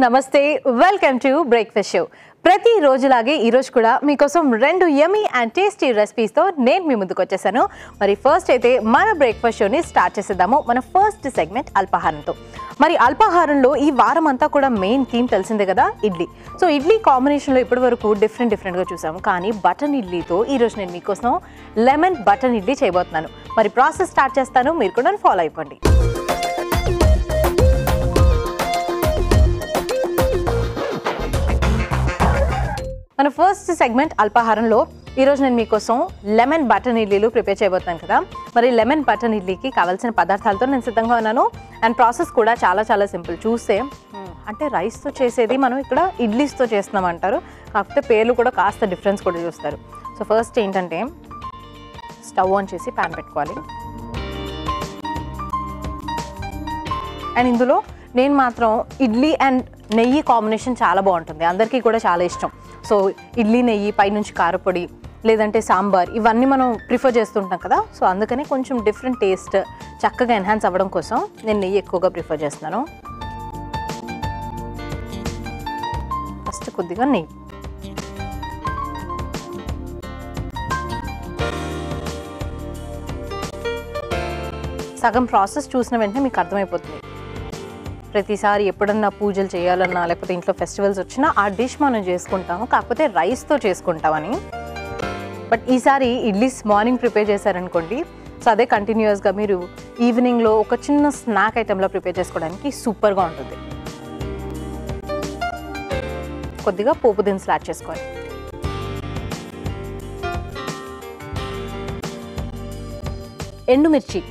నమస్తే welcome to breakfast show ప్రతి రోజులాగే ఈ రోజు కూడా మీకోసం రెండు యమీ అండ్ టేస్టీ రెసిపీస్తో నేను మీ ముందుకు వచ్చేసాను మరి ఫస్ట్ అయితే మన బ్రేక్ఫాస్ట్ షోని స్టార్ట్ చేసేద్దాము మన ఫస్ట్ సెగ్మెంట్ అల్పాహారంతో మరి అల్పాహారంలో ఈ వారం అంతా కూడా మెయిన్ థీమ్ తెలిసిందే కదా ఇడ్లీ సో ఇడ్లీ కాంబినేషన్లో ఇప్పటి వరకు డిఫరెంట్ డిఫరెంట్గా చూసాము కానీ బటన్ ఇడ్లీతో ఈ రోజు నేను మీకోసం లెమన్ బటన్ ఇడ్లీ చేయబోతున్నాను మరి ప్రాసెస్ స్టార్ట్ చేస్తాను మీరు కూడా ఫాలో అయిపోండి మన ఫస్ట్ సెగ్మెంట్ అల్పాహారంలో ఈరోజు నేను మీకోసం లెమన్ బటన్ ఇడ్లీలు ప్రిపేర్ చేయబోతున్నాను కదా మరి లెమన్ బటన్ ఇడ్లీకి కావాల్సిన పదార్థాలతో నేను సిద్ధంగా ఉన్నాను అండ్ ప్రాసెస్ కూడా చాలా చాలా సింపుల్ చూస్తే "Hmm, అంటే రైస్తో చేసేది మనం ఇక్కడ ఇడ్లీస్తో చేస్తున్నాం అంటారు కాకపోతే పేర్లు కూడా కాస్త డిఫరెన్స్ కూడా చూస్తారు సో ఫస్ట్ ఏంటంటే స్టవ్ ఆన్ చేసి ప్యాన్ పెట్టుకోవాలి అండ్ ఇందులో నేను మాత్రం ఇడ్లీ అండ్ నెయ్యి కాంబినేషన్ చాలా బాగుంటుంది అందరికీ కూడా చాలా ఇష్టం సో ఇడ్లీ నెయ్యి పైనుంచి కారపొడి లేదంటే సాంబార్ ఇవన్నీ మనం ప్రిఫర్ చేస్తుంటాం కదా సో అందుకని కొంచెం డిఫరెంట్ టేస్ట్ చక్కగా ఎన్హాన్స్ అవ్వడం కోసం నేను నెయ్యి ఎక్కువగా ప్రిఫర్ చేస్తున్నాను ఫస్ట్ కొద్దిగా నెయ్యి సగం ప్రాసెస్ చూసిన వెంటనే మీకు అర్థమైపోతుంది ప్రతిసారి ఎప్పుడన్నా పూజలు చేయాలన్నా లేకపోతే ఇంట్లో ఫెస్టివల్స్ వచ్చినా ఆ డిష్ మనం చేసుకుంటాము కాకపోతే రైస్తో చేసుకుంటామని బట్ ఈసారి ఇడ్లీస్ మార్నింగ్ ప్రిపేర్ చేశారనుకోండి సో అదే కంటిన్యూస్గా మీరు ఈవినింగ్లో ఒక చిన్న స్నాక్ ఐటెంలో ప్రిపేర్ చేసుకోవడానికి సూపర్గా ఉంటుంది కొద్దిగా పోపు దినుసులు యాడ్ చేసుకోవాలి ఎండుమిర్చి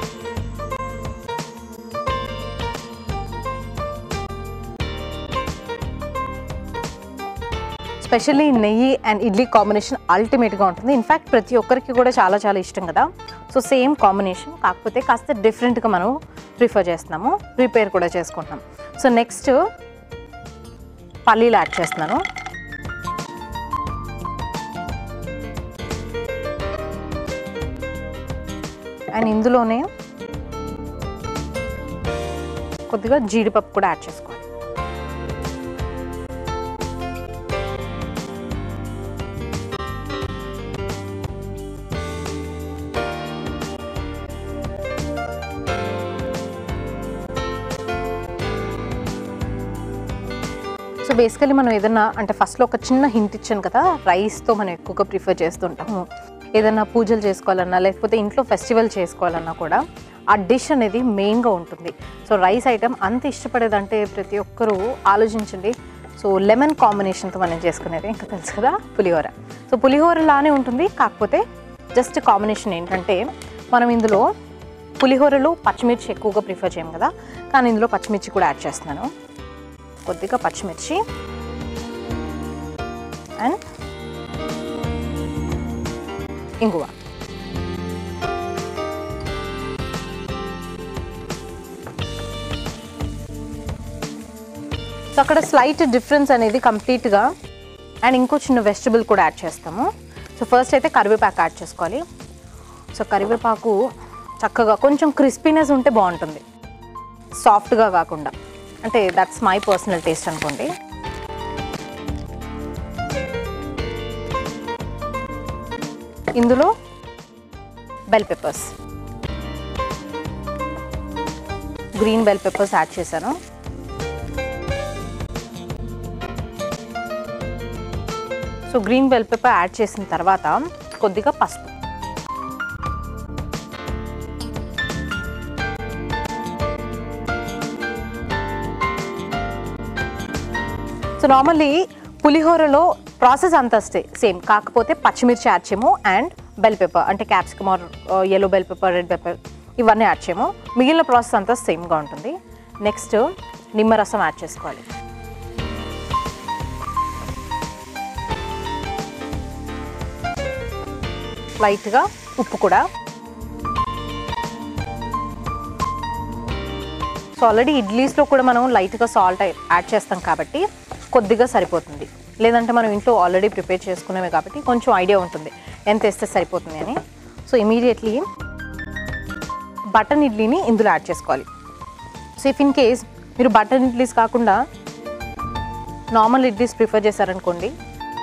స్పెషల్లీ నెయ్యి అండ్ ఇడ్లీ కాంబినేషన్ అల్టిమేట్గా ఉంటుంది ఇన్ఫ్యాక్ట్ ప్రతి ఒక్కరికి కూడా చాలా చాలా ఇష్టం కదా సో సేమ్ కాంబినేషన్ కాకపోతే కాస్త డిఫరెంట్గా మనం ప్రిఫర్ చేస్తున్నాము ప్రిపేర్ కూడా చేసుకుంటున్నాం సో నెక్స్ట్ పల్లీలు యాడ్ చేస్తున్నాను అండ్ ఇందులోనే కొద్దిగా జీడిపప్పు కూడా యాడ్ చేసుకోవాలి సో బేసికలీ మనం ఏదన్నా అంటే ఫస్ట్లో ఒక చిన్న హింట్ ఇచ్చాను కదా రైస్తో మనం ఎక్కువగా ప్రిఫర్ చేస్తుంటాము ఏదన్నా పూజలు చేసుకోవాలన్నా లేకపోతే ఇంట్లో ఫెస్టివల్ చేసుకోవాలన్నా కూడా ఆ డిష్ అనేది మెయిన్గా ఉంటుంది సో రైస్ ఐటమ్ అంత ఇష్టపడేదంటే ప్రతి ఒక్కరూ ఆలోచించండి సో లెమన్ కాంబినేషన్తో మనం చేసుకునేది ఇంకా తెలుసు కదా పులిహోర సో పులిహోర లానే ఉంటుంది కాకపోతే జస్ట్ కాంబినేషన్ ఏంటంటే మనం ఇందులో పులిహోరలో పచ్చిమిర్చి ఎక్కువగా ప్రిఫర్ చేయం కదా కానీ ఇందులో పచ్చిమిర్చి కూడా యాడ్ చేస్తున్నాను కొద్దిగా పచ్చిమిర్చి అండ్ ఇంగువ సో అక్కడ స్లైట్ డిఫరెన్స్ అనేది కంప్లీట్గా అండ్ ఇంకో చిన్న వెజిటబుల్ కూడా యాడ్ చేస్తాము సో ఫస్ట్ అయితే కరివేపాకు యాడ్ చేసుకోవాలి సో కరివేపాకు చక్కగా కొంచెం క్రిస్పీనెస్ ఉంటే బాగుంటుంది సాఫ్ట్గా కాకుండా అంటే దట్స్ మై పర్సనల్ టేస్ట్ అనుకోండి ఇందులో bell peppers green bell peppers add చేశాను so green bell pepper add చేసిన తర్వాత కొద్దిగా పసుపు సో నార్మల్లీ పులిహోరలో ప్రాసెస్ అంతా సేమ్ కాకపోతే పచ్చిమిర్చి యాడ్ చేయము అండ్ బెల్ పెప్పర్ అంటే capsicum or yellow bell pepper red pepper ఇవన్నీ యాడ్ చేయము మిగిలిన ప్రాసెస్ అంతా సేమ్గా ఉంటుంది నెక్స్ట్ నిమ్మరసం యాడ్ చేసుకోవాలి లైట్గా ఉప్పు కూడా సో ఆల్రెడీ ఇడ్లీస్లో కూడా మనం లైట్గా సాల్ట్ యాడ్ చేస్తాం కాబట్టి కొద్దిగా సరిపోతుంది లేదంటే మనం ఇంట్లో ఆల్రెడీ ప్రిపేర్ చేసుకునేవి కాబట్టి కొంచెం ఐడియా ఉంటుంది ఎంత వేస్తే సరిపోతుంది అని సో ఇమీడియట్లీ బటన్ ఇడ్లీని ఇందులో యాడ్ చేసుకోవాలి సో ఇఫ్ ఇన్ కేస్ మీరు బటన్ ఇడ్లీస్ కాకుండా నార్మల్ ఇడ్లీస్ ప్రిఫర్ చేశారనుకోండి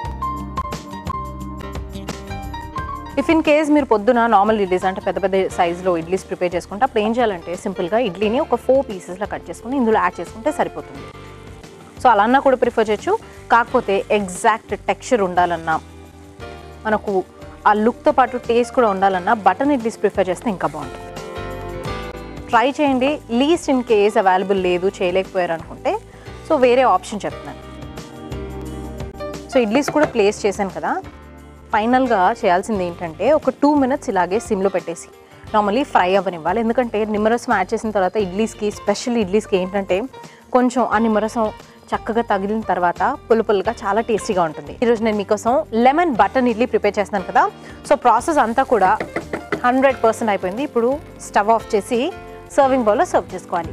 ఇఫ్ ఇన్ కేస్ మీరు పొద్దున నార్మల్ ఇడ్లీస్ అంటే పెద్ద పెద్ద సైజులో ఇడ్లీస్ ప్రిపేర్ చేసుకుంటే అప్పుడు ఏం చేయాలంటే సింపుల్గా ఇడ్లీని ఒక ఫోర్ పీసెస్లో కట్ చేసుకుని ఇందులో యాడ్ చేసుకుంటే సరిపోతుంది సో అలా కూడా ప్రిఫర్ చేయొచ్చు కాకపోతే ఎగ్జాక్ట్ టెక్స్చర్ ఉండాలన్నా మనకు ఆ లుక్తో పాటు టేస్ట్ కూడా ఉండాలన్నా బటన్ ఇడ్లీస్ ప్రిఫర్ చేస్తే ఇంకా బాగుంటుంది ట్రై చేయండి లీస్ట్ ఇన్ కేస్ అవైలబుల్ లేదు చేయలేకపోయారు అనుకుంటే సో వేరే ఆప్షన్ చెప్తున్నాను సో ఇడ్లీస్ కూడా ప్లేస్ చేశాను కదా ఫైనల్గా చేయాల్సింది ఏంటంటే ఒక టూ మినిట్స్ ఇలాగే సిమ్లో పెట్టేసి నార్మల్లీ ఫ్రై అవ్వనివ్వాలి ఎందుకంటే నిమ్మరసం యాడ్ చేసిన తర్వాత ఇడ్లీస్కి స్పెషల్ ఇడ్లీస్కి ఏంటంటే కొంచెం ఆ నిమ్మరసం చక్కగా తగిలిన తర్వాత పుల్ల పుల్లగా చాలా టేస్టీగా ఉంటుంది ఈరోజు నేను మీకోసం లెమన్ బటన్ ఇడ్లీ ప్రిపేర్ చేస్తున్నాను కదా సో ప్రాసెస్ అంతా కూడా హండ్రెడ్ పర్సెంట్ అయిపోయింది ఇప్పుడు స్టవ్ ఆఫ్ చేసి సర్వింగ్ బౌల్లో సర్వ్ చేసుకోవాలి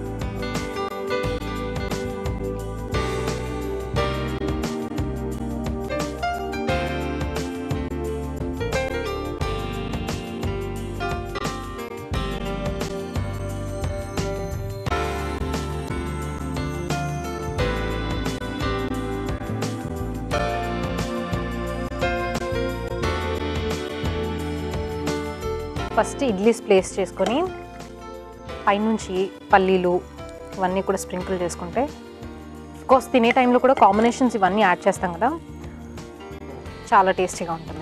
ఫస్ట్ ఇడ్లీస్ ప్లేస్ చేసుకొని పైనుంచి పల్లీలు ఇవన్నీ కూడా స్ప్రింకిల్ చేసుకుంటే కోర్స్ తినే టైంలో కూడా కాంబినేషన్స్ ఇవన్నీ యాడ్ చేస్తాం కదా చాలా టేస్టీగా ఉంటుంది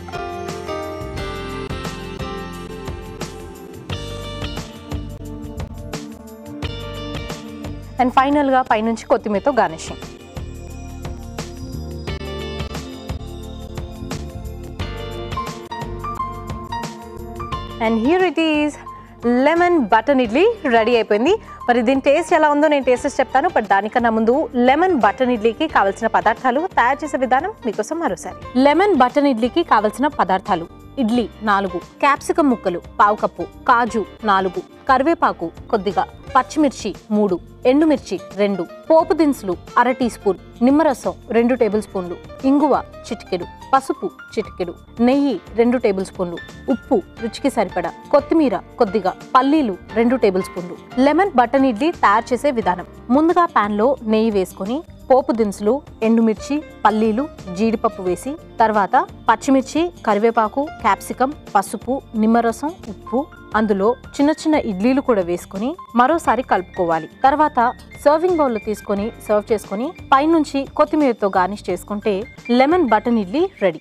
అండ్ ఫైనల్గా పైనుంచి కొత్తిమీరతో garnishing and here it is lemon button idli ready అయిపోయింది మరి దీని టేస్ట్ ఎలా ఉందో నేను టేస్ట్ చెప్తాను బట్ దానికన్నా ముందు లెమన్ బటన్ ఇడ్లీకి కావాల్సిన పదార్థాలు తయారు చేసే విధానం మీకోసం మరోసారి లెమన్ బటన్ ఇడ్లీకి కావాల్సిన పదార్థాలు ఇడ్లీ నాలుగు క్యాప్సికం ముక్కలు పావు కప్పు కాజు నాలుగు కరివేపాకు కొద్దిగా పచ్చిమిర్చి మూడు ఎండుమిర్చి రెండు పోపు దినుసులు అర టీ స్పూన్ నిమ్మరసం రెండు టేబుల్ స్పూన్లు ఇంగువ చిటికెడు పసుపు చిటికెడు నెయ్యి రెండు టేబుల్ స్పూన్లు ఉప్పు రుచికి సరిపడా కొత్తిమీర కొద్దిగా పల్లీలు రెండు టేబుల్ స్పూన్లు లెమన్ బటన్ ఇడ్లీ తయారు చేసే విధానం ముందుగా పాన్ లో నెయ్యి వేసుకొని పోపు దినుసులు ఎండుమిర్చి పల్లీలు జీడిపప్పు వేసి తర్వాత పచ్చిమిర్చి కరివేపాకు క్యాప్సికం పసుపు నిమ్మరసం ఉప్పు అందులో చిన్న చిన్న ఇడ్లీలు కూడా వేసుకొని మరోసారి కలుపుకోవాలి తర్వాత సర్వింగ్ బౌల్లో తీసుకొని సర్వ్ చేసుకొని పైనుంచి కొత్తిమీరతో గార్నిష్ చేసుకుంటే lemon button idli ready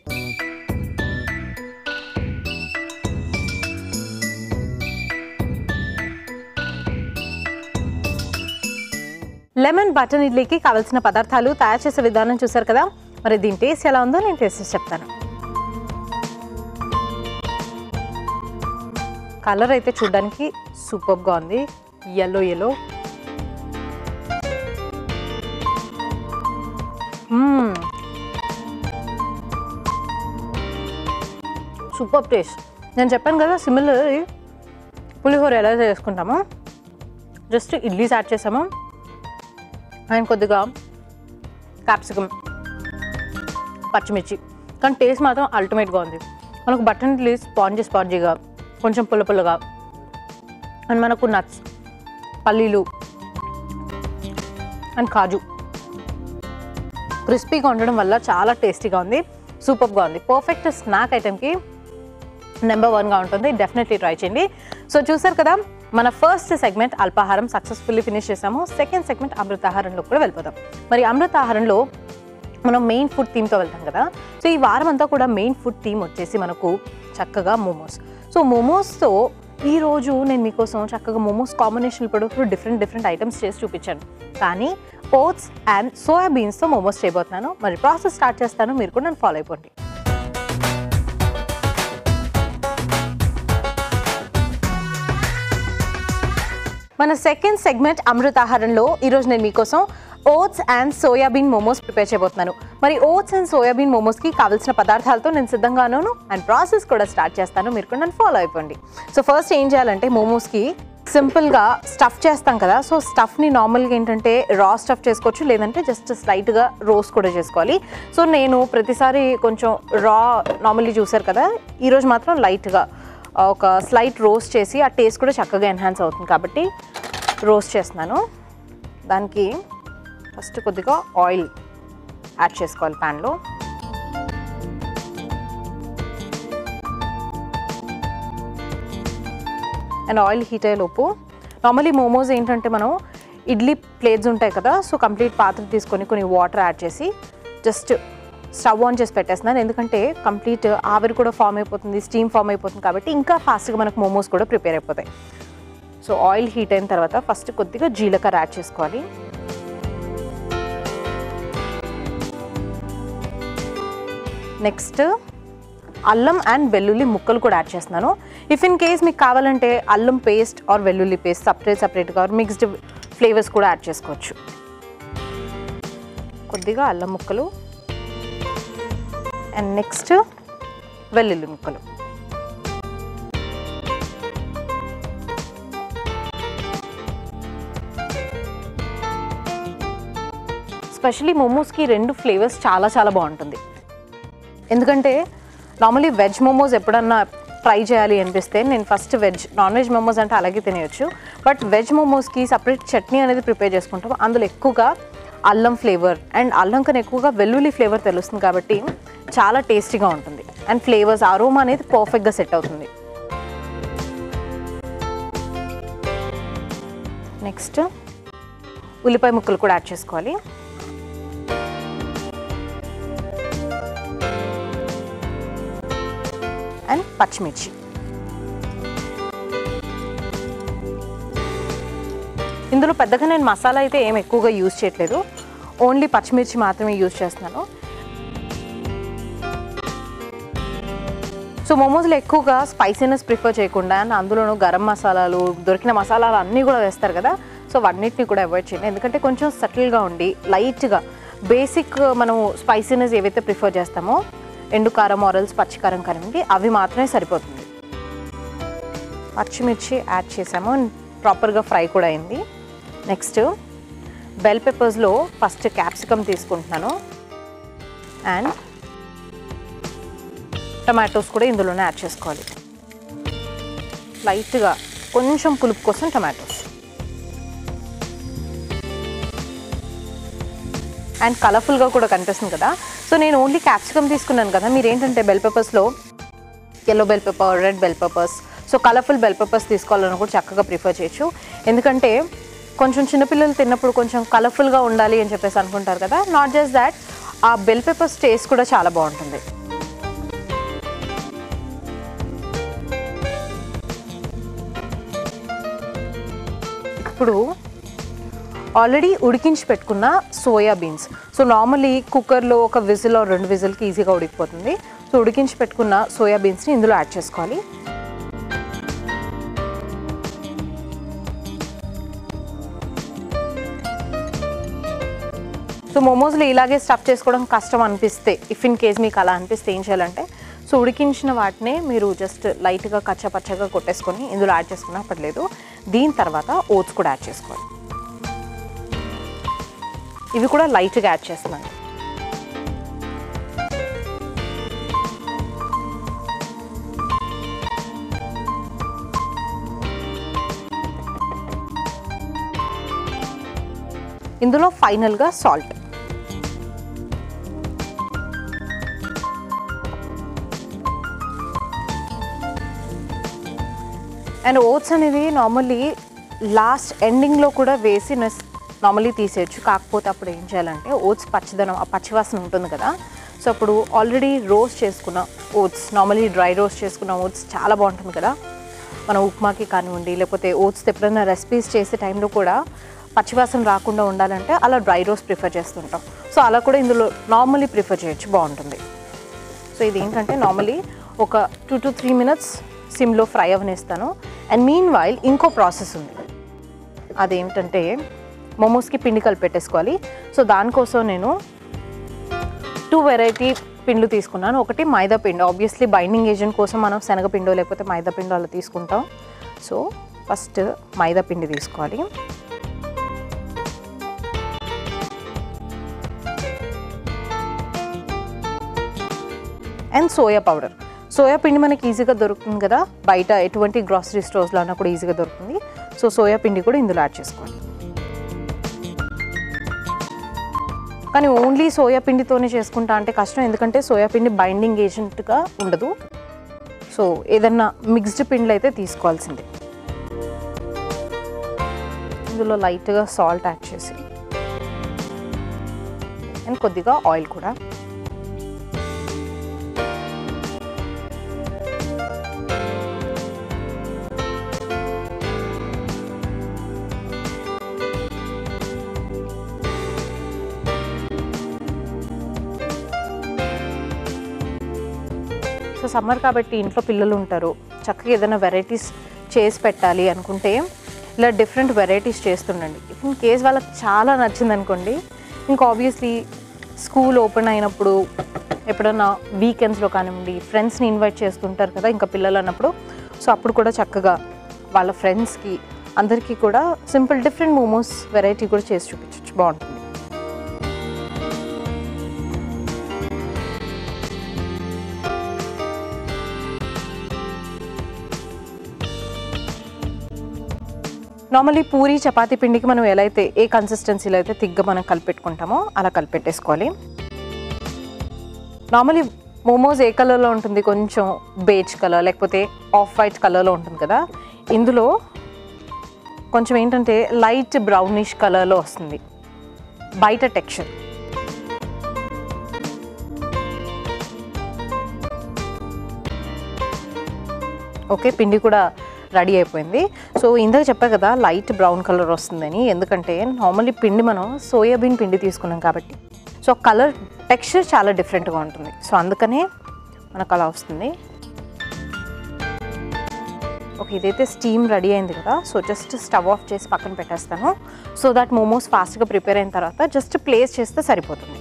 lemon button ఇడ్లీకి కావాల్సిన పదార్థాలు తయారు చేసే విధానం చూసారు కదా మరి దీని టేస్ట్ ఎలా ఉందో నేను టేస్ట్ చేసి చెప్తాను కలర్ అయితే చూడడానికి సూపర్గా ఉంది ఎల్లో ఎల్లో సూపర్ టేస్ట్ నేను చెప్పాను కదా సిమిలర్ పులిహోర ఎలా చేసుకుంటామో జస్ట్ ఇడ్లీస్ యాడ్ చేసాము అండ్ కొద్దిగా క్యాప్సికమ్ పచ్చిమిర్చి కానీ టేస్ట్ మాత్రం అల్టిమేట్గా ఉంది మనకు బటన్ ఇడ్లీ స్పాంజీ స్పాంజీగా కొంచెం పుల్ల పుల్లగా అండ్ మనకు నట్స్ పల్లీలు అండ్ కాజు క్రిస్పీగా ఉండడం వల్ల చాలా టేస్టీగా ఉంది సూపర్గా ఉంది పర్ఫెక్ట్ స్నాక్ ఐటెంకి నెంబర్ వన్గా ఉంటుంది డెఫినెట్లీ ట్రై చేయండి సో చూసారు కదా మన ఫస్ట్ సెగ్మెంట్ అల్పాహారం సక్సెస్ఫుల్లీ ఫినిష్ చేసాము సెకండ్ సెగ్మెంట్ అమృతాహారంలో కూడా వెళ్ళిపోదాం మరి అమృతాహారంలో మనం మెయిన్ ఫుడ్ థీమ్తో వెళ్తాం కదా సో ఈ వారం అంతా కూడా మెయిన్ ఫుడ్ థీమ్ వచ్చేసి మనకు చక్కగా మోమోస్ సో మోమోస్తో ఈ రోజు నేను మీకోసం చక్కగా మోమోస్ కాంబినేషన్ ఇప్పుడు డిఫరెంట్ డిఫరెంట్ ఐటమ్స్ చేసి చూపించాను కానీ ఓట్స్ అండ్ సోయా బీన్స్తో మోమోస్ చేయబోతున్నాను మరి ప్రాసెస్ స్టార్ట్ చేస్తాను మీరు కూడా నన్ను ఫాలో అయిపోండి మన సెకండ్ సెగ్మెంట్ అమృతాహారంలో ఈరోజు నేను మీకోసం oats and soybean momos prepare చేయబోతున్నాను మరి ఓట్స్ అండ్ సోయాబీన్ మోమోస్కి కావాల్సిన పదార్థాలతో నేను సిద్ధంగాను అండ్ ప్రాసెస్ కూడా స్టార్ట్ చేస్తాను మీరు కూడా నన్ను ఫాలో అయిపోండి సో ఫస్ట్ ఏం చేయాలంటే మోమోస్కి సింపుల్గా స్టఫ్ చేస్తాం కదా సో స్టఫ్ని నార్మల్గా ఏంటంటే రా స్టఫ్ చేసుకోవచ్చు లేదంటే జస్ట్ స్లైట్గా రోస్ట్ కూడా చేసుకోవాలి సో నేను ప్రతిసారి కొంచెం రా నార్మల్లీ చూసారు కదా ఈరోజు మాత్రం లైట్గా ఒక స్లైట్ రోస్ట్ చేసి ఆ టేస్ట్ కూడా చక్కగా ఎన్హాన్స్ అవుతుంది కాబట్టి రోస్ట్ చేస్తున్నాను దానికి ఫస్ట్ కొద్దిగా ఆయిల్ యాడ్ చేసుకోవాలి ప్యాన్లో అండ్ ఆయిల్ హీట్ అయ్యేలోపు నార్మలీ మోమోస్ ఏంటంటే మనం ఇడ్లీ ప్లేట్స్ ఉంటాయి కదా సో కంప్లీట్ పాత్ర తీసుకొని కొన్ని వాటర్ యాడ్ చేసి జస్ట్ స్టవ్ ఆన్ చేసి పెట్టేస్తున్నాను ఎందుకంటే కంప్లీట్ ఆవిరి కూడా ఫామ్ అయిపోతుంది స్టీమ్ ఫామ్ అయిపోతుంది కాబట్టి ఇంకా ఫాస్ట్గా మనకు మోమోస్ కూడా ప్రిపేర్ అయిపోతాయి సో ఆయిల్ హీట్ అయిన తర్వాత ఫస్ట్ కొద్దిగా జీలకర్ర యాడ్ చేసుకోవాలి నెక్స్ట్ అల్లం అండ్ వెల్లుల్లి ముక్కలు కూడా యాడ్ చేస్తున్నాను ఇఫ్ ఇన్ కేస్ మీకు కావాలంటే అల్లం పేస్ట్ ఆర్ వెల్లుల్లి పేస్ట్ సపరేట్ సపరేట్గా ఆర్ మిక్స్డ్ ఫ్లేవర్స్ కూడా యాడ్ చేసుకోవచ్చు కొద్దిగా అల్లం ముక్కలు అండ్ నెక్స్ట్ వెల్లుల్లి ముక్కలు స్పెషలీ మోమోస్కి రెండు ఫ్లేవర్స్ చాలా చాలా బాగుంటుంది ఎందుకంటే నార్మలీ వెజ్ మోమోస్ ఎప్పుడన్నా ట్రై చేయాలి అనిపిస్తే నేను first veg non veg momos అంటే అలాగే తినేయచ్చు బట్ వెజ్ మోమోస్కి సపరేట్ చట్నీ అనేది ప్రిపేర్ చేసుకుంటాం అందులో ఎక్కువగా అల్లం ఫ్లేవర్ అండ్ అల్లం కన్నా ఎక్కువగా వెల్లుల్లి ఫ్లేవర్ తెలుస్తుంది కాబట్టి చాలా టేస్టీగా ఉంటుంది అండ్ ఫ్లేవర్స్ అరోమా అనేది పర్ఫెక్ట్గా సెట్ అవుతుంది నెక్స్ట్ ఉల్లిపాయ ముక్కలు కూడా యాడ్ చేసుకోవాలి అండ్ పచ్చిమిర్చి ఇందులో పెద్దగా నేను మసాలా అయితే ఏం ఎక్కువగా యూజ్ చేయట్లేదు ఓన్లీ పచ్చిమిర్చి మాత్రమే యూజ్ చేస్తున్నాను సో మోమోస్లో ఎక్కువగా స్పైసీనెస్ ప్రిఫర్ చేయకుండా అండ్ అందులోనూ గరం మసాలాలు దొరికిన మసాలాలు అన్నీ కూడా వేస్తారు కదా సో వాటిని కూడా అవాయిడ్ చేయండి ఎందుకంటే కొంచెం సటిల్గా ఉండి లైట్గా బేసిక్ మనం స్పైసీనెస్ ఏవైతే ప్రిఫర్ చేస్తామో ఎండు కారం ఆరల్స్ పచ్చికారం కానివ్వండి అవి మాత్రమే సరిపోతుంది పచ్చిమిర్చి యాడ్ చేసాము ప్రాపర్గా ఫ్రై కూడా అయింది నెక్స్ట్ బెల్ పెప్పర్స్లో ఫస్ట్ క్యాప్సికమ్ తీసుకుంటున్నాను అండ్ టమాటోస్ కూడా ఇందులోనే యాడ్ చేసుకోవాలి లైట్గా కొంచెం పులుపు కోసం టమాటోస్ అండ్ కలర్ఫుల్గా కూడా కనిపిస్తుంది కదా సో నేను ఓన్లీ క్యాప్సికమ్ తీసుకున్నాను కదా మీరు ఏంటంటే బెల్ పెప్పర్స్లో yellow bell pepper red bell peppers so colourful bell peppers తీసుకోవాలని కూడా చక్కగా ప్రిఫర్ చేయొచ్చు ఎందుకంటే కొంచెం చిన్నపిల్లలు తిన్నప్పుడు కొంచెం కలర్ఫుల్గా ఉండాలి అని చెప్పేసి అనుకుంటారు కదా నాట్ జస్ట్ దాట్ ఆ బెల్ పెప్పర్స్ టేస్ట్ కూడా చాలా బాగుంటుంది ఇప్పుడు ఆల్రెడీ ఉడికించి పెట్టుకున్న సోయా బీన్స్ సో నార్మలీ కుక్కర్లో ఒక విజిల్ రెండు విజిల్కి ఈజీగా ఉడికిపోతుంది సో ఉడికించి పెట్టుకున్న సోయా బీన్స్ని ఇందులో యాడ్ చేసుకోవాలి సో మోమోస్లో ఇలాగే స్టఫ్ చేసుకోవడం కష్టం అనిపిస్తే ఇఫ్ ఇన్ కేస్ మీకు అలా అనిపిస్తే ఏం చేయాలంటే సో ఉడికించిన వాటినే మీరు జస్ట్ లైట్గా కచ్చపచ్చగా కొట్టేసుకొని ఇందులో యాడ్ చేసుకున్నా పర్లేదు దీని తర్వాత ఓట్స్ కూడా యాడ్ చేసుకోవాలి ఇవి కూడా లైట్గా యాడ్ చేస్తున్నాను ఇందులో ఫైనల్గా సాల్ట్ అండ్ ఓట్స్ అనేది నార్మల్లీ లాస్ట్ ఎండింగ్లో కూడా వేసి నార్మల్లీ తీసేయచ్చు కాకపోతే అప్పుడు ఏం చేయాలంటే ఓట్స్ పచ్చిదనం ఆ పచ్చివాసన ఉంటుంది కదా సో అప్పుడు ఆల్రెడీ రోస్ట్ చేసుకున్న ఓట్స్ నార్మల్లీ డ్రై రోస్ట్ చేసుకున్న ఓట్స్ చాలా బాగుంటుంది కదా మన ఉప్మాకి కానివ్వండి లేకపోతే ఓట్స్ ఎప్పుడైనా రెసిపీస్ చేసే టైంలో కూడా పచ్చివాసన రాకుండా ఉండాలంటే అలా డ్రై రోస్ట్ ప్రిఫర్ చేస్తుంటాం సో అలా కూడా ఇందులో నార్మల్లీ ప్రిఫర్ చేయొచ్చు బాగుంటుంది సో ఇది ఏంటంటే నార్మలీ ఒక టూ టు త్రీ మినిట్స్ సిమ్లో ఫ్రై అవనిస్తాను అండ్ మీన్ వైల్ ఇంకో ప్రాసెస్ ఉంది అదేంటంటే మోమోస్కి పిండి కలిపి పెట్టేసుకోవాలి సో దానికోసం నేను టూ వెరైటీ పిండ్లు తీసుకున్నాను ఒకటి మైదా పిండి ఆబ్వియస్లీ బైండింగ్ ఏజెంట్ కోసం మనం శనగపిండో లేకపోతే మైదా పిండి అలా తీసుకుంటాం సో ఫస్ట్ మైదా పిండి తీసుకోవాలి అండ్ సోయా పౌడర్ సోయా పిండి మనకి ఈజీగా దొరుకుతుంది కదా బయట ఎటువంటి గ్రాసరీ స్టోర్స్లో అన్నా కూడా ఈజీగా దొరుకుతుంది సో సోయా పిండి కూడా ఇందులో యాడ్ చేసుకోవాలి కానీ ఓన్లీ సోయా పిండితోనే చేసుకుంటా అంటే కష్టం ఎందుకంటే సోయా పిండి బైండింగ్ ఏజెంట్గా ఉండదు సో ఏదన్నా మిక్స్డ్ పిండిలు అయితే తీసుకోవాల్సిందే ఇందులో లైట్గా సాల్ట్ యాడ్ చేసి అండ్ కొద్దిగా ఆయిల్ కూడా సో సమ్మర్ కాబట్టి ఇంట్లో పిల్లలు ఉంటారు చక్కగా ఏదైనా వెరైటీస్ చేసి పెట్టాలి అనుకుంటే ఇలా డిఫరెంట్ వెరైటీస్ చేస్తుండండి ఇఫ్ ఇన్ కేస్ వాళ్ళకి చాలా నచ్చింది అనుకోండి ఇంకా ఆబ్వియస్లీ స్కూల్ ఓపెన్ అయినప్పుడు ఎప్పుడన్నా వీకెండ్స్లో కానివ్వండి ఫ్రెండ్స్ని ఇన్వైట్ చేస్తుంటారు కదా ఇంకా పిల్లలు అన్నప్పుడు సో అప్పుడు కూడా చక్కగా వాళ్ళ ఫ్రెండ్స్కి అందరికీ కూడా సింపుల్ డిఫరెంట్ మోమోస్ వెరైటీ కూడా చేసి చూపించవచ్చు బాగుంటుంది నార్మల్లీ పూరి చపాతీ పిండికి మనం ఎలా అయితే ఏ కన్సిస్టెన్సీలో అయితే తిగ్గా మనం కలిపెట్టుకుంటామో అలా కలిపెట్టేసుకోవాలి నార్మల్లీ మోమోస్ ఏ కలర్లో ఉంటుంది కొంచెం బేజ్ కలర్ లేకపోతే ఆఫ్ వైట్ కలర్లో ఉంటుంది కదా ఇందులో కొంచెం ఏంటంటే లైట్ బ్రౌనిష్ కలర్లో వస్తుంది బయట టెక్స్చర్ ఓకే పిండి కూడా రెడీ అయిపోయింది సో ఇందాక చెప్పా కదా లైట్ బ్రౌన్ కలర్ వస్తుందని ఎందుకంటే నార్మల్లీ పిండి మనం సోయాబీన్ పిండి తీసుకున్నాం కాబట్టి సో కలర్ టెక్స్చర్ చాలా డిఫరెంట్గా ఉంటుంది సో అందుకనే మనకు అలా వస్తుంది ఓకే ఇదైతే స్టీమ్ రెడీ అయింది కదా సో జస్ట్ స్టవ్ ఆఫ్ చేసి పక్కన పెట్టేస్తాను సో దట్ మోమోస్ ఫాస్ట్గా ప్రిపేర్ అయిన తర్వాత జస్ట్ ప్లేస్ చేస్తే సరిపోతుంది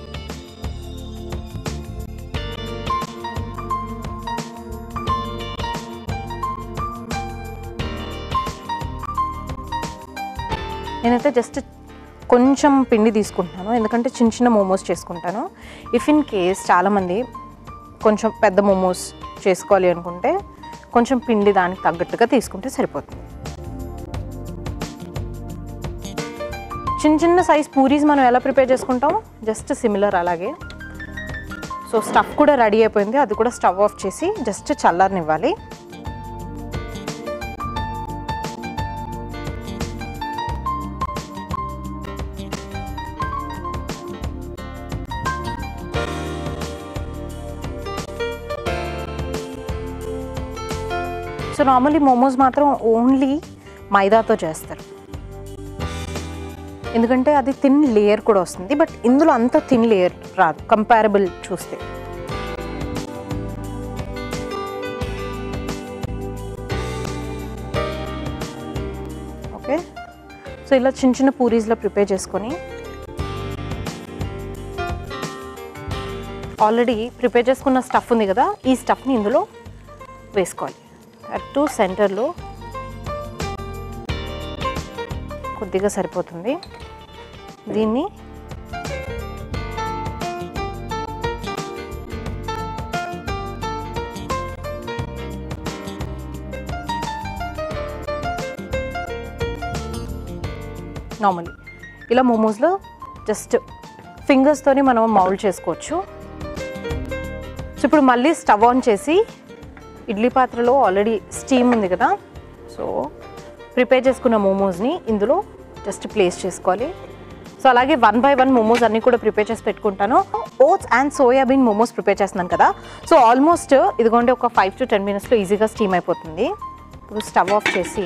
నేనైతే జస్ట్ కొంచెం పిండి తీసుకుంటున్నాను ఎందుకంటే చిన్న చిన్న మోమోస్ చేసుకుంటాను ఇఫ్ ఇన్ కేస్ చాలామంది కొంచెం పెద్ద మోమోస్ చేసుకోవాలి అనుకుంటే కొంచెం పిండి దానికి తగ్గట్టుగా తీసుకుంటే సరిపోతుంది చిన్న చిన్న సైజ్ పూరీస్ మనం ఎలా ప్రిపేర్ చేసుకుంటాం జస్ట్ సిమిలర్ అలాగే సో స్టఫ్ కూడా రెడీ అయిపోయింది అది కూడా స్టవ్ ఆఫ్ చేసి జస్ట్ చల్లారనివ్వాలి సో నార్మల్లీ మోమోస్ మాత్రం ఓన్లీ మైదాతో చేస్తారు ఎందుకంటే అది థిన్ లేయర్ కూడా వస్తుంది బట్ ఇందులో అంత థిన్ లేయర్ రాదు కంపారబుల్ చూస్తే ఓకే సో ఇలా చిన్న చిన్న పూరీస్లో ప్రిపేర్ చేసుకొని ఆల్రెడీ ప్రిపేర్ చేసుకున్న స్టఫ్ ఉంది కదా ఈ స్టఫ్ని ఇందులో వేసుకోవాలి అటు సెంటర్లో కొద్దిగా సరిపోతుంది దీన్ని నార్మల్ ఇలా మోమోస్లో జస్ట్ ఫింగర్స్తోని మనం మౌల్డ్ చేసుకోవచ్చు సో ఇప్పుడు మళ్ళీ స్టవ్ ఆన్ చేసి ఇడ్లీ పాత్రలో ఆల్రెడీ స్టీమ్ ఉంది కదా సో ప్రిపేర్ చేసుకున్న మోమోస్ని ఇందులో జస్ట్ ప్లేస్ చేసుకోవాలి సో అలాగే వన్ బై వన్ మోమోస్ అన్నీ కూడా ప్రిపేర్ చేసి పెట్టుకుంటాను oats and soybean momos prepare చేస్తున్నాను కదా సో ఆల్మోస్ట్ ఇదిగోండి ఒక ఫైవ్ టు టెన్ మినిట్స్లో ఈజీగా స్టీమ్ అయిపోతుంది ఇప్పుడు స్టవ్ ఆఫ్ చేసి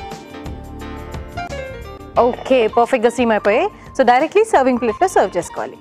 ఓకే పర్ఫెక్ట్గా స్టీమ్ అయిపోయాయి సో డైరెక్ట్లీ సర్వింగ్ ప్లేట్లో సర్వ్ చేసుకోవాలి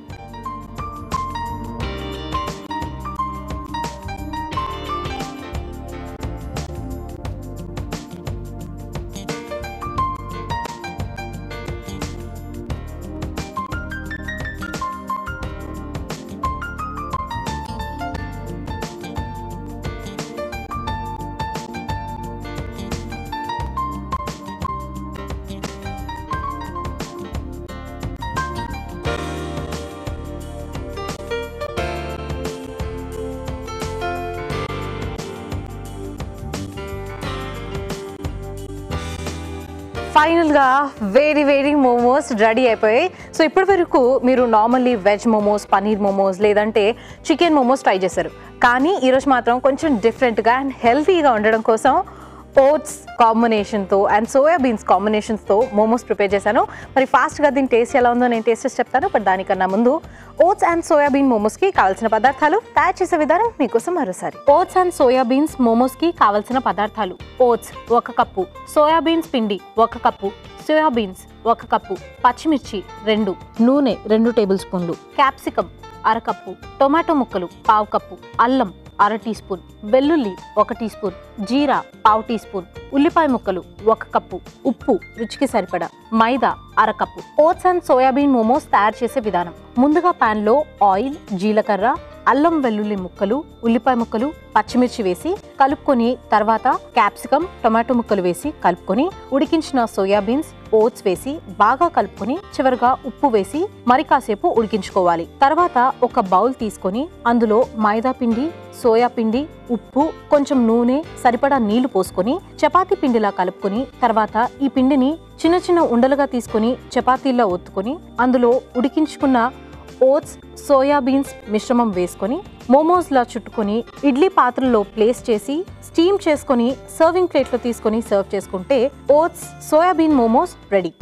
ఫైనల్గా వేడి వేడి మోమోస్ రెడీ అయిపోయాయి సో ఇప్పటి వరకు మీరు normally veg momos paneer momos లేదంటే చికెన్ మోమోస్ ట్రై చేశారు కానీ ఈరోజు మాత్రం కొంచెం డిఫరెంట్గా అండ్ హెల్తీగా ఉండడం కోసం ఓట్స్ కాంబినేషన్తో అండ్ సోయా బీన్స్ కాంబినేషన్స్తో మోమోస్ ప్రిపేర్ చేశాను మరి ఫాస్ట్గా దీని టేస్ట్ ఎలా ఉందో నేను టేస్ట్ చేసి చెప్తాను బట్ దానికన్నా ముందు ఓట్స్ అండ్ సోయా బీన్ మోమోస్కి కావాల్సిన పదార్థాలు తయారు చేసే విధానం మీకోసం మరోసారి ఓట్స్ అండ్ సోయా బీన్స్ మోమోస్కి కావాల్సిన పదార్థాలు ఓట్స్ ఒక కప్పు సోయా బీన్స్ పిండి ఒక కప్పు సోయా బీన్స్ ఒక కప్పు పచ్చిమిర్చి రెండు నూనె రెండు టేబుల్ స్పూన్లు క్యాప్సికమ్ అరకప్పు టొమాటో ముక్కలు పావు కప్పు అల్లం అర టీ స్పూన్ వెల్లుల్లి ఒక టీ స్పూన్ జీరా పావు టీ స్పూన్ ఉల్లిపాయ ముక్కలు ఒక కప్పు ఉప్పు రుచికి సరిపడా మైదా అర cup oats and soybean momos తయారు చేసే విధానం ముందుగా pan లో ఆయిల్ జీలకర్ర అల్లం వెల్లుల్లి ముక్కలు ఉల్లిపాయ ముక్కలు పచ్చిమిర్చి వేసి కలుపుకొని తర్వాత క్యాప్సికమ్ టొమాటో ముక్కలు వేసి కలుపుకొని ఉడికించిన సోయాబీన్స్ ఓట్స్ వేసి బాగా కలుపుకొని చివరిగా ఉప్పు వేసి మరి కాసేపు ఉడికించుకోవాలి తర్వాత ఒక బౌల్ తీసుకొని అందులో మైదా పిండి సోయా పిండి ఉప్పు కొంచెం నూనె సరిపడా నీళ్లు పోసుకొని చపాతీ పిండిలా కలుపుకొని తర్వాత ఈ పిండిని చిన్న చిన్న ఉండలుగా తీసుకొని చపాతీల్లో ఒత్తుకొని అందులో ఉడికించుకున్న ఓట్స్ సోయాబీన్స్ మిశ్రమం వేసుకొని మోమోస్లా చుట్టుకొని ఇడ్లీ పాత్రలో ప్లేస్ చేసి స్టీమ్ చేసుకొని సర్వింగ్ ప్లేట్లో తీసుకొని సర్వ్ చేసుకుంటే oats soybean momos ready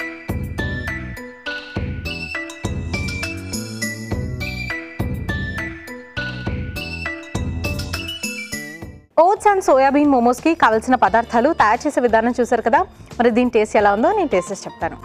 oats and soybean మోమోస్కి కావాల్సిన పదార్థాలు తయారు చేసే విధానం చూసారు కదా మరి దీని టేస్ట్ ఎలా ఉందో నేను టేస్ట్ చేసి చెప్తాను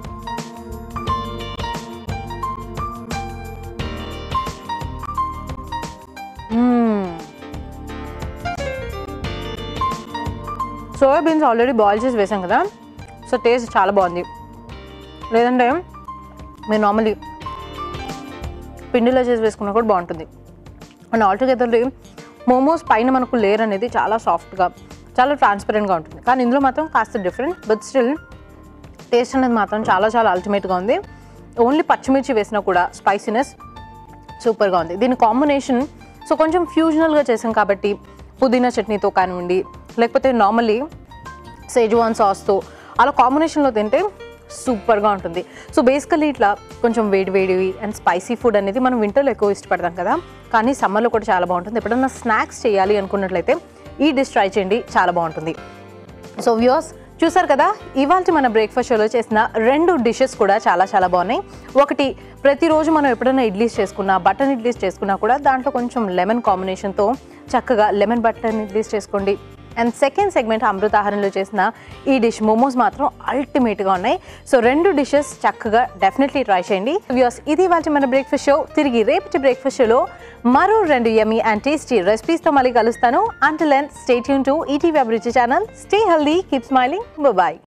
సోయాబీన్స్ ఆల్రెడీ బాయిల్ చేసి వేసాం కదా సో టేస్ట్ చాలా బాగుంది లేదంటే మీరు నార్మల్లీ పిండిలో చేసి వేసుకున్నా కూడా బాగుంటుంది అండ్ ఆల్టుగెదర్ మోమోస్ పైన మనకు లేయర్ అనేది చాలా సాఫ్ట్గా చాలా ట్రాన్స్పరెంట్గా ఉంటుంది కానీ ఇందులో మాత్రం కాస్త డిఫరెంట్ బట్ స్టిల్ టేస్ట్ అనేది మాత్రం చాలా చాలా అల్టిమేట్గా ఉంది ఓన్లీ పచ్చిమిర్చి వేసినా కూడా స్పైసీనెస్ సూపర్గా ఉంది దీని కాంబినేషన్ సో కొంచెం ఫ్యూజనల్గా చేసాం కాబట్టి పుదీనా చట్నీతో కానివ్వండి లేకపోతే నార్మల్లీ సేజువాన్ సాస్తో అలా కాంబినేషన్లో తింటే సూపర్గా ఉంటుంది సో బేసికలీ ఇట్లా కొంచెం వేడి వేడివి అండ్ స్పైసీ ఫుడ్ అనేది మనం వింటర్లో ఎక్కువ ఇష్టపడతాం కదా కానీ సమ్మర్లో కూడా చాలా బాగుంటుంది ఎప్పుడన్నా స్నాక్స్ చేయాలి అనుకున్నట్లయితే ఈ డిష్ ట్రై చేయండి చాలా బాగుంటుంది సో వ్యూస్ చూసారు కదా ఇవాళ మన బ్రేక్ఫాస్ట్ షోలో చేసిన రెండు డిషెస్ కూడా చాలా చాలా బాగున్నాయి ఒకటి ప్రతిరోజు మనం ఎప్పుడైనా ఇడ్లీస్ చేసుకున్నా బటన్ ఇడ్లీస్ చేసుకున్నా కూడా దాంట్లో కొంచెం లెమన్ కాంబినేషన్తో చక్కగా లెమన్ బటన్ ఇడ్లీస్ చేసుకోండి అండ్ సెకండ్ సెగ్మెంట్ అమృతాహారంలో చేసిన ఈ డిష్ మోమోస్ మాత్రం అల్టిమేట్గా ఉన్నాయి సో రెండు డిషెస్ చక్కగా డెఫినెట్లీ ట్రై చేయండి వ్యూస్ ఇది ఇవాళ మన బ్రేక్ఫాస్ట్ షో తిరిగి రేపటి బ్రేక్ఫాస్ట్ షోలో మరో రెండు యమీ అండ్ టేస్టీ రెసిపీస్తో మళ్ళీ కలుస్తాను until and stay tune to ETV Abhiruchi channel stay healthy keep smiling bye